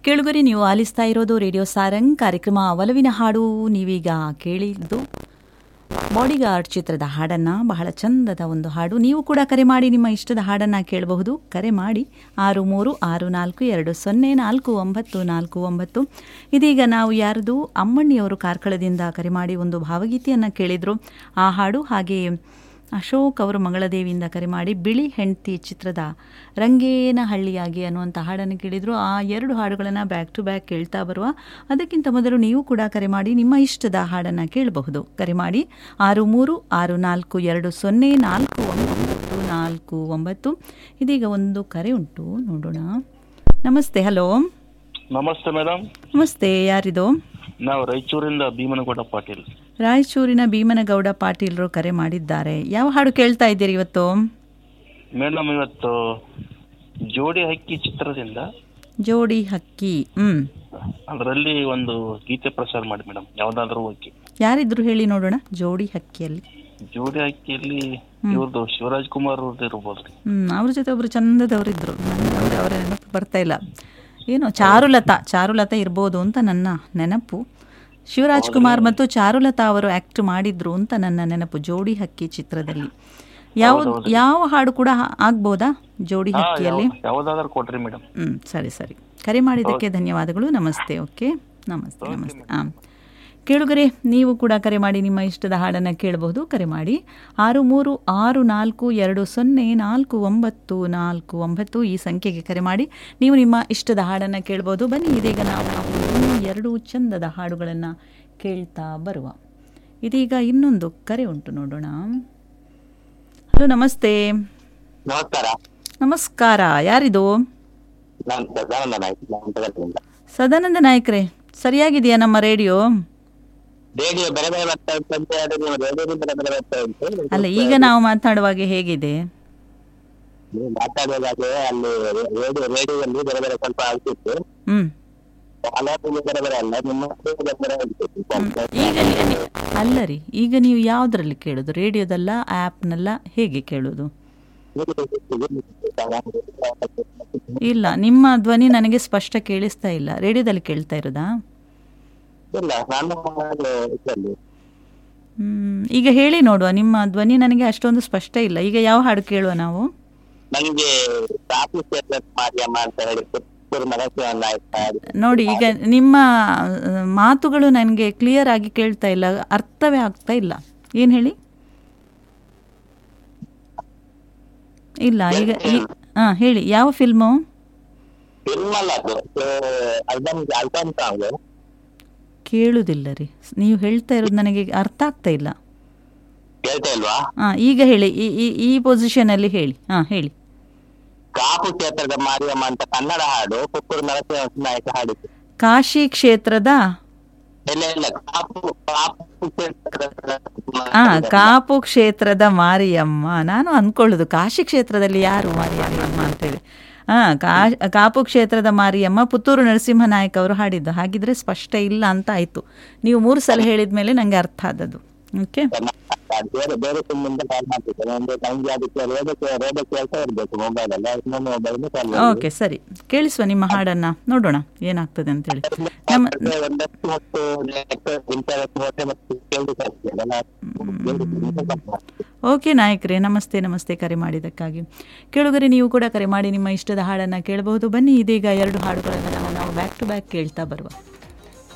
ಕೇಳುಗರಿ ನೀವು ಆಲಿಸ್ತಾ ಇರೋದು ರೇಡಿಯೋ ಸಾರಂಗ್ ಕಾರ್ಯಕ್ರಮ ಒಲವಿನ ಹಾಡು ನೀವೀಗ ಕೇಳಿದ್ದು ಬಾಡಿಗಾರ್ಡ್ ಚಿತ್ರದ ಹಾಡನ್ನು ಬಹಳ ಚಂದದ ಒಂದು ಹಾಡು ನೀವು ಕೂಡ ಕರೆ ಮಾಡಿ ನಿಮ್ಮ ಇಷ್ಟದ ಹಾಡನ್ನು ಕೇಳಬಹುದು ಕರೆ ಮಾಡಿ ಆರು ಮೂರು ಆರು ನಾಲ್ಕು ಎರಡು ಸೊನ್ನೆ ನಾಲ್ಕು ಒಂಬತ್ತು ನಾಲ್ಕು ಒಂಬತ್ತು ಇದೀಗ ನಾವು ಯಾರ್ದು ಅಮ್ಮಣ್ಣಿಯವರು ಕಾರ್ಕಳದಿಂದ ಕರೆ ಮಾಡಿ ಒಂದು ಭಾವಗೀತೆಯನ್ನು ಕೇಳಿದರು ಆ ಹಾಡು ಹಾಗೆ ಅಶೋಕ್ ಅವರು ಮಂಗಳದೇವಿಯಿಂದ ಕರೆ ಮಾಡಿ ಬಿಳಿ ಹೆಂಡತಿ ಚಿತ್ರದ ರಂಗೇನ ಹಳ್ಳಿಯಾಗಿ ಅನ್ನುವಂಥ ಹಾಡನ್ನು ಕೇಳಿದರು ಆ ಎರಡು ಹಾಡುಗಳನ್ನು ಬ್ಯಾಕ್ ಟು ಬ್ಯಾಕ್ ಕೇಳ್ತಾ ಬರುವ ಅದಕ್ಕಿಂತ ಮೊದಲು ನೀವು ಕೂಡ ಕರೆ ಮಾಡಿ ನಿಮ್ಮ ಇಷ್ಟದ ಹಾಡನ್ನು ಕೇಳಬಹುದು ಕರೆ ಮಾಡಿ ಆರು ಮೂರು ಆರು ನಾಲ್ಕು ಎರಡು ಸೊನ್ನೆ ನಾಲ್ಕು ಒಂಬತ್ತು ನಾಲ್ಕು ಒಂಬತ್ತು ಇದೀಗ ಒಂದು ಕರೆ ಉಂಟು ನೋಡೋಣ ನಮಸ್ತೆ ಹಲೋ ನಮಸ್ತೆ ಮೇಡಮ್ ನಮಸ್ತೆ ಯಾರಿದು ನಾವು ರಾಯಚೂರಿಂದ ಭೀಮನಗೌಡ ಪಾಟೀಲ್ ರಾಯಚೂರಿನ ಭೀಮನಗೌಡ ಪಾಟೀಲರು ಕರೆ ಮಾಡಿದ್ದಾರೆ ಯಾವ ಹಾಡು ಕೇಳ್ತಾ ಇದ್ದೀರಿ ಇವತ್ತು ಮೇಡಮ್ ಇವತ್ತು ಜೋಡಿ ಹಕ್ಕಿ ಚಿತ್ರದಿಂದ ಜೋಡಿ ಹಕ್ಕಿ ಹ್ಮ್ ಅದರಲ್ಲಿ ಒಂದು ಗೀತೆ ಪ್ರಸಾರ ಮಾಡಿ ಮೇಡಮ್ ಯಾವ್ದಾದ್ರು ಓಕೆ ಯಾರಿದ್ರು ಹೇಳಿ ನೋಡೋಣ ಜೋಡಿ ಹಕ್ಕಿಯಲ್ಲಿ ಜೋಡಿ ಹಕ್ಕಿಯಲ್ಲಿ ಇವ್ರದ್ದು ಶಿವರಾಜ್ ಕುಮಾರ್ ಅವ್ರದ್ದು ಇರ್ಬೋದ್ರಿ ಹ್ಮ್ ಅವ್ರ ಜೊತೆ ಒಬ್ರು ಚಂದದವರಿದ್ರು ನನಗೆ ಅವ್ರ ಅವರ ನೆನಪು ಬರ್ತಾ ಇಲ್ಲ ಏನು ಚಾರುಲತಾ ಚಾರುಲತಾ ಇರ್ಬೋದು ಅಂತ ನನ್ನ ನೆನಪು ಶಿವರಾಜ್ ಕುಮಾರ್ ಮತ್ತು ಚಾರುಲತಾ ಅವರು ಆಕ್ಟ್ ಮಾಡಿದ್ರು ಅಂತ ನನ್ನ ನೆನಪು ಜೋಡಿ ಹಕ್ಕಿ ಚಿತ್ರದಲ್ಲಿ ಯಾವ ಯಾವ ಹಾಡು ಕೂಡ ಹಾ- ಆಗ್ಬೋದಾ ಜೋಡಿ ಹಾ ಹಕ್ಕಿಯಲ್ಲಿ ಯಾವ- ಯಾವ್ದಾದ್ರು ಕೊಟ್ರಿ ಮೇಡಮ್ ಹ್ಮ್ ಸರಿ ಸರಿ ಕರೆ ಮಾಡಿದ್ದಕ್ಕೆ ಧನ್ಯವಾದಗಳು ನಮಸ್ತೆ ಓಕೆ ನಮಸ್ತೆ ನಮಸ್ತೆ ಹಾಂ ಕೇಳುಗರೆ ನೀವು ಕೂಡ ಕರೆ ಮಾಡಿ ನಿಮ್ಮ ಇಷ್ಟದ ಹಾಡನ್ನು ಕೇಳಬಹುದು ಕರೆ ಮಾಡಿ ಆರು ಮೂರು ಆರು ನಾಲ್ಕು ಎರಡು ಸೊನ್ನೆ ನಾಲ್ಕು ಒಂಬತ್ತು ನಾಲ್ಕು ಒಂಬತ್ತು ಈ ಸಂಖ್ಯೆಗೆ ಕರೆ ಮಾಡಿ ನೀವು ನಿಮ್ಮ ಇಷ್ಟದ ಹಾಡನ್ನು ಕೇಳ್ಬೋದು ಬನ್ನಿ ಇದೀಗ ನಾವು ಇನ್ನೂ ಎರಡು ಚಂದದ ಹಾಡುಗಳನ್ನು ಕೇಳ್ತಾ ಬರುವ ಇದೀಗ ಇನ್ನೊಂದು ಕರೆ ಉಂಟು ನೋಡೋಣ ಹಲೋ ನಮಸ್ತೆ ನಮಸ್ಕಾರ ನಮಸ್ಕಾರ ಯಾರಿದು ನಾನು ಸದಾನಂದ ನಾಯ್ಕ ನಾನು ತಗೊಳ್ಳಿಂದ ಸದಾನಂದ ನಾಯ್ಕರೇ ಸರಿಯಾಗಿದೆಯಾ ನಮ್ಮ ರೇಡಿಯೋ ರೇಡಿಯೋ ಬೇರೆ ಬೇರೆ ಬರ್ತಾ ಉಂಟು ಅಂತ ಹೇಳಿದ್ರೆ ನೀವು ರೇಡಿಯೋದಿಂದ ಬೇರೆ ಬೇರೆ ಬರ್ತಾ ಉಂಟು ಅಲ್ಲ ಈಗ ನಾವು ಮಾತನಾಡುವಾಗ ಹೇಗಿದೆ ನೀವು ಮಾತಾಡುವಾಗ ಅಲ್ಲಿ ರೇಡಿಯೋ ರೇಡಿಯೋದಲ್ಲಿ ಬೇರೆ ಬೇರೆ ಸ್ವಲ್ಪ ಆಗ್ತಿತ್ತು ಹ್ಮ್ ಅಲಾಟಿಗೆ ಬೇರೆ ಬೇರೆ ಅಲ್ಲ ನಿಮ್ಮ ಬೇರೆ ಬೇರೆ ಆಗ್ತಿತ್ತು ಈಗ ನೀ- ನೀ- ಅಲ್ಲ ರೀ ಈಗ ನೀವು ಯಾವುದ್ರಲ್ಲಿ ಕೇಳೋದು ರೇಡಿಯೋದಲ್ಲ ಆ್ಯಪ್ನಲ್ಲ ಹೇಗೆ ಕೇಳೋದು ಇಲ್ಲ ನಿಮ್ಮ ಧ್ವನಿ ನನಗೆ ಸ್ಪಷ್ಟ ಕೇಳಿಸ್ತಾ ಇಲ್ಲ ರೇಡಿಯೋದಲ್ಲಿ ಕೇಳ್ತಾ ಇರೋದಾ ಇಲ್ಲ ನಾನು ಇದರಲ್ಲಿ ಹ್ಮ್, ಈಗ ಹೇಳಿ ನೋಡುವ ನಿಮ್ಮ ಧ್ವನಿ ನನಗೆ ಅಷ್ಟೊಂದು ಸ್ಪಷ್ಟ ಇಲ್ಲ ಈಗ ಯಾವ ಹಾಡು ಕೇಳುವ ನಾವು ನಂಗೆ ಕಾಫಿ ಕ್ಷೇತ್ರ ಮಾರಿಯಮ್ಮ ಅಂತ ಹೇಳಿ ಪುತ್ತೂರು ನರಸಿಂಹ ನಾಯ್ಕ ನೋಡಿ ಈಗ ನಿಮ್ಮ ಆ, ಮಾತುಗಳು ನನಗೆ ಕ್ಲಿಯರ್ ಆಗಿ ಕೇಳ್ತಾ ಇಲ್ಲ ಅರ್ಥವೇ ಆಗ್ತಾ ಇಲ್ಲ ಏನು ಹೇಳಿ ಇಲ್ಲ ಈಗ ಹಾಂ ಹೇಳಿ ಯಾವ ಫಿಲ್ಮು ಫಿಲ್ಮ್ ಅಲ್ಲ ಅದು ಆಲ್ಬಮ್ ಆಲ್ಬಮ್ ಸಾಂಗ್ ಕೇಳುವುದಿಲ್ಲ ರೀ ನೀವು ಹೇಳ್ತಾ ಇರೋದು ನನಗೆ ಅರ್ಥ ಆಗ್ತಾ ಇಲ್ಲ ಕೇಳ್ತಾ ಇಲ್ವಾ ಹಾಂ ಈಗ ಹೇಳಿ ಈ ಈ ಈ ಪೊಸಿಷನಲ್ಲಿ ಹೇಳಿ ಹಾಂ ಹೇಳಿ ಕಾಪು ಕ್ಷೇತ್ರದ ಮಾರಿಯಮ್ಮ ಅಂತ ಕನ್ನಡ ಹಾಡು ಪುತ್ತೂರು ನರಸಿಂಹ ನಾಯ್ಕ ಹಾಡಿತು ಕಾಶಿ ಕ್ಷೇತ್ರದ ಇಲ್ಲ ಇಲ್ಲ ಕಾಪು ಕಾಪು ಕ್ಷೇತ್ರದ ಆ ಕಾಪು ಕ್ಷೇತ್ರದ ಮಾರಿಯಮ್ಮ ನಾನು ಅಂದ್ಕೊಳ್ಳೋದು ಕಾಶಿ ಕ್ಷೇತ್ರದಲ್ಲಿ ಯಾರು ಮಾರಿಯಮ್ಮ ಅಂತೇಳಿ ಹಾ ಕಾ ಕಾಪು ಕ್ಷೇತ್ರದ ಮಾರಿಯಮ್ಮ ಪುತ್ತೂರು ನರಸಿಂಹ ನಾಯಕ್ ಅವರು ಹಾಡಿದ್ದು ಹಾಗಿದ್ರೆ ಸ್ಪಷ್ಟ ಇಲ್ಲ ಅಂತ ಆಯ್ತು ನೀವು ಮೂರು ಸಲ ಹೇಳಿದ ಮೇಲೆ ನನಗೆ ಅರ್ಥ ಆದದ್ದು ಓಕೆ ಬೇರೆ ಬೇರೆ ಸಿಮ್ಮಿಂದ ಕಾಲ್ ಮಾಡ್ತಿದ್ದೇನೆ ಒಂದು ನಂಗೆ ಅದಕ್ಕೆ ರೇಡಿಯೋ ರೇಡಿಯೋ ಕೇಳ್ತಾ ಇರ್ಬೇಕು ಮೊಬೈಲ್ ಅಲ್ಲಿ ಇನ್ನೊಂದು ಮೊಬೈಲ್ ಕಾಲ್ ಓಕೆ ಸರಿ ಕೇಳಿಸುವ ನಿಮ್ಮ ಹಾಡನ್ನ ನೋಡೋಣ ಏನಾಗ್ತದೆ ಅಂತೇಳಿ ನಮ್ಮ ಒಂದಷ್ಟು ಹೊತ್ತು ಇಂಟರ್ನೆಟ್ ಹೋದ್ರೆ ಮತ್ತೆ ಕೇಳ್ಲಿಕ್ಕೆ ಆಗ್ತದೆ ಓಕೆ ನಾಯಕರೇ ನಮಸ್ತೆ ನಮಸ್ತೆ ಕರೆ ಮಾಡಿದ್ದಕ್ಕಾಗಿ ಕೇಳುಗರೆ ನೀವು ಕೂಡ ಕರೆ ಮಾಡಿ ನಿಮ್ಮ ಇಷ್ಟದ ಹಾಡನ್ನು ಕೇಳಬಹುದು ಬನ್ನಿ ಇದೀಗ ಎರಡು ಹಾಡುಗಳನ್ನು ನಾವು ನಾವು ಬ್ಯಾಕ್ ಟು ಬ್ಯಾಕ್ ಕೇಳ್ತಾ ಬರುವ